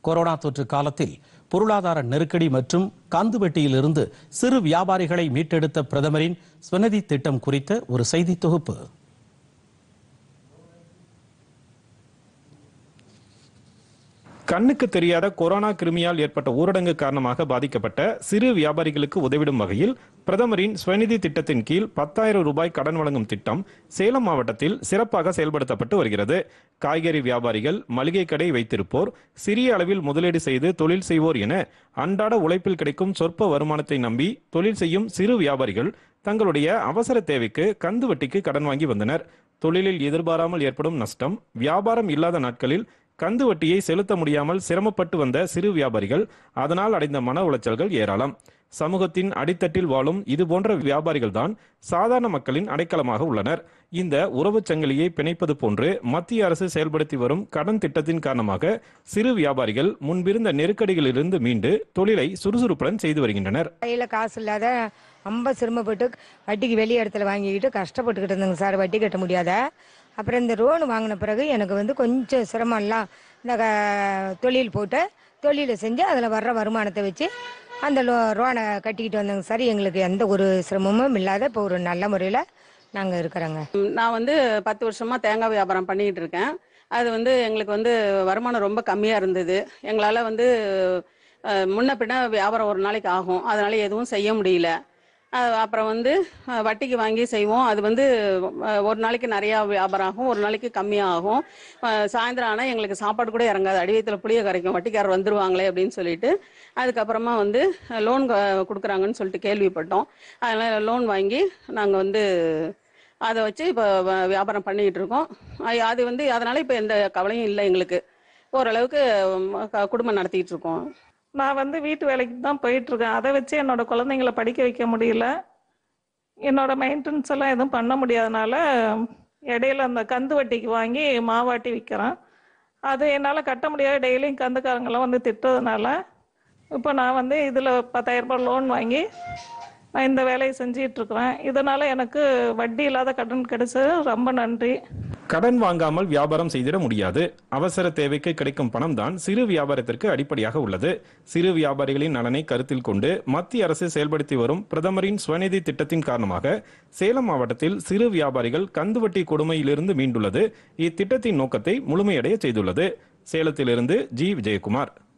corona தொற்று காலத்தில் பொருளாதார நெருக்கடி மற்றும் கந்துவட்டியிலிருந்து சிறு வியாபாரிகளை மீட்டெடுத்த பிரதமரின் ஸ்வநிதி திட்டம் குறித்த ஒரு செய்தி தொகுப்பு கண்ணுக்கு தெரியாத கொரோனா கிருமியால் ஏற்பட்ட ஊரடங்கு காரணமாக பாதிக்கப்பட்ட சிறு வியாபாரிகளுக்கு உதவிடும் வகையில் பிரதமரின் ஸ்வநிதி திட்டத்தின் கீழ் பத்தாயிரம் ரூபாய் கடன் வழங்கும் திட்டம் சேலம் மாவட்டத்தில் சிறப்பாக செயல்படுத்தப்பட்டு வருகிறது காய்கறி வியாபாரிகள் மளிகை கடை வைத்திருப்போர் சிறிய அளவில் முதலீடு செய்து தொழில் செய்வோர் என அன்றாட உழைப்பில் கிடைக்கும் சொற்ப வருமானத்தை நம்பி தொழில் செய்யும் சிறு வியாபாரிகள் தங்களுடைய அவசர தேவைக்கு கந்து வட்டிக்கு கடன் வாங்கி வந்தனர் தொழிலில் எதிர்பாராமல் ஏற்படும் நஷ்டம் வியாபாரம் இல்லாத நாட்களில் கந்து வட்டியை செலுத்த முடியாமல் சிரமப்பட்டு வந்த சிறு வியாபாரிகள் அதனால் அடைந்த மன உளைச்சல்கள் ஏராளம் சமூகத்தின் அடித்தட்டில் வாழும் இது போன்ற வியாபாரிகள் தான் சாதாரண மக்களின் அடைக்கலமாக உள்ளனர் இந்த உறவுச் சங்கிலியை பிணைப்பது போன்று மத்திய அரசு செயல்படுத்தி வரும் கடன் திட்டத்தின் காரணமாக சிறு வியாபாரிகள் முன்பிருந்த நெருக்கடிகளிலிருந்து மீண்டு தொழிலை சுறுசுறுப்புடன் செய்து வருகின்றனர் கையில் காசு இல்லாத ரொம்ப சிரமப்பட்டு வட்டிக்கு வெளி இடத்துல வாங்கிக்கிட்டு கஷ்டப்பட்டுக்கிட்டு இருந்தேங்க சார் வட்டி கட்ட முடியாத அப்புறம் இந்த லோன் வாங்கின பிறகு எனக்கு வந்து கொஞ்சம் சிரமம்லாம் இந்த க- தொழில் போட்டு தொழிலை செஞ்சு அதில் வர்ற வருமானத்தை வச்சு அந்த லோ லோனை கட்டிக்கிட்டு வந்தேங்க சார் எங்களுக்கு எந்த ஒரு சிரமமும் இல்லாத இப்போ ஒரு நல்ல முறையில் நாங்கள் இருக்கிறோங்க நான் வந்து பத்து வருஷமா தேங்காய் வியாபாரம் பண்ணிக்கிட்டு இருக்கேன் அது வந்து எங்களுக்கு வந்து வருமானம் ரொம்ப கம்மியா இருந்தது எங்களால வந்து அஹ், முன்ன பின்ன வியாபாரம் ஒரு நாளைக்கு ஆகும் அதனால எதுவும் செய்ய முடியல அஹ், அப்புறம் வந்து அஹ், வட்டிக்கு வாங்கி செய்வோம் அது வந்து அஹ், ஒரு நாளைக்கு நிறையா வியாபாரம் ஆகும் ஒரு நாளைக்கு கம்மியாக ஆகும் அஹ், சாயந்தரம் ஆனால் எங்களுக்கு சாப்பாடு கூட இறங்காது அடிவயத்தில் புளிய கரைக்கும் வட்டிக்காரர் வந்துருவாங்களே அப்படின்னு சொல்லிட்டு அதுக்கப்புறமா வந்து லோன் கொடுக்குறாங்கன்னு சொல்லிட்டு கேள்விப்பட்டோம் அதனால லோன் வாங்கி நாங்கள் வந்து அதை வச்சு இப்போ வியாபாரம் பண்ணிக்கிட்டு இருக்கோம் அ- அது வந்து அதனால இப்போ எந்த கவலையும் இல்லை எங்களுக்கு ஓரளவுக்கு ம், க- குடும்பம் நடத்திட்டு இருக்கோம் நான் வந்து வீட்டு வேலைக்கு தான் போயிட்டு இருக்கேன் அதை வச்சு என்னோட குழந்தைங்கள படிக்க வைக்க முடியல என்னோட மெயின்டெனன்ஸ் எல்லாம் எதுவும் பண்ண முடியாதனால இடையில அந்த கந்து வட்டிக்கு வாங்கி மாவாட்டி விற்கிறேன் அது என்னால் கட்ட முடியாது டெய்லியும் கந்துக்காரங்கெல்லாம் வந்து திட்டுறதுனால இப்போ நான் வந்து இதில் பத்தாயிரம் ரூபாய் லோன் வாங்கி நான் இந்த வேலையை செஞ்சிட்டு இருக்கிறேன் இதனால எனக்கு வட்டி இல்லாத கடன் கிடைச்சது ரொம்ப நன்றி கடன் வாங்காமல் வியாபாரம் செய்திட முடியாது அவசர தேவைக்கு கிடைக்கும் பணம் தான் சிறு வியாபாரத்திற்கு அடிப்படையாக உள்ளது சிறு வியாபாரிகளின் நலனை கருத்தில் கொண்டு மத்திய அரசு செயல்படுத்தி வரும் பிரதமரின் ஸ்வநிதி திட்டத்தின் காரணமாக சேலம் மாவட்டத்தில் சிறு வியாபாரிகள் கந்துவட்டி கொடுமையிலிருந்து மீண்டுள்ளது இத்திட்டத்தின் நோக்கத்தை முழுமையடைய செய்துள்ளது சேலத்திலிருந்து ஜி விஜயகுமார்